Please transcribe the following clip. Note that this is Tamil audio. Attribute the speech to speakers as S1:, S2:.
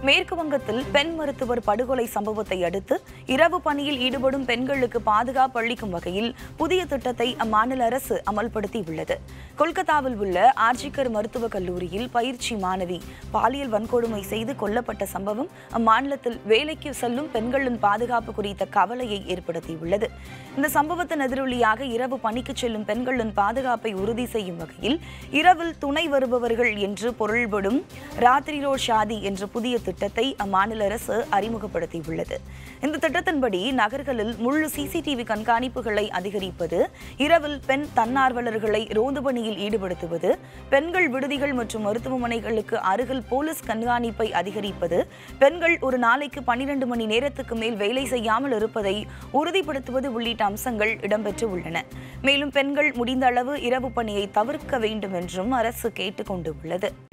S1: மேற்கு வங்கத்தில் பெண் மருத்துவர் படுகொலை சம்பவத்தை அடுத்து இரவு பணியில் ஈடுபடும் பெண்களுக்கு பாதுகாப்பு அளிக்கும் வகையில் புதிய திட்டத்தை அம்மாநில அரசு அமல்படுத்தியுள்ளது கொல்கத்தாவில் உள்ள ஆர்ஜிகர் மருத்துவக் கல்லூரியில் பயிற்சி மாணவி பாலியல் வன்கொடுமை செய்து கொல்லப்பட்ட சம்பவம் அம்மாநிலத்தில் வேலைக்கு செல்லும் பெண்களின் பாதுகாப்பு குறித்த கவலையை ஏற்படுத்தியுள்ளது இந்த சம்பவத்தின் எதிரொலியாக இரவு பணிக்கு செல்லும் பெண்களின் பாதுகாப்பை உறுதி செய்யும் வகையில் இரவில் துணை வருபவர்கள் என்று பொருள்படும் ராத்திரிலோ ஷாதி என்ற புதிய திட்டத்தை அம்மாநில அரசு அறிமுகப்படுத்தியுள்ளது இந்த திட்டத்தின்படி நகர்களில் முழு சிசிடிவி கண்காணிப்புகளை அதிகரிப்பது இரவில் பெண் தன்னார்வலர்களை ரோந்து பணியில் ஈடுபடுத்துவது பெண்கள் விடுதிகள் மற்றும் மருத்துவமனைகளுக்கு அருகில் போலீஸ் கண்காணிப்பை அதிகரிப்பது பெண்கள் ஒரு நாளைக்கு பன்னிரண்டு மணி நேரத்துக்கு மேல் வேலை செய்யாமல் இருப்பதை உறுதிப்படுத்துவது உள்ளிட்ட அம்சங்கள் இடம்பெற்று உள்ளன மேலும் பெண்கள் முடிந்த அளவு இரவு பணியை தவிர்க்க வேண்டும் என்றும் அரசு கேட்டுக் கொண்டுள்ளது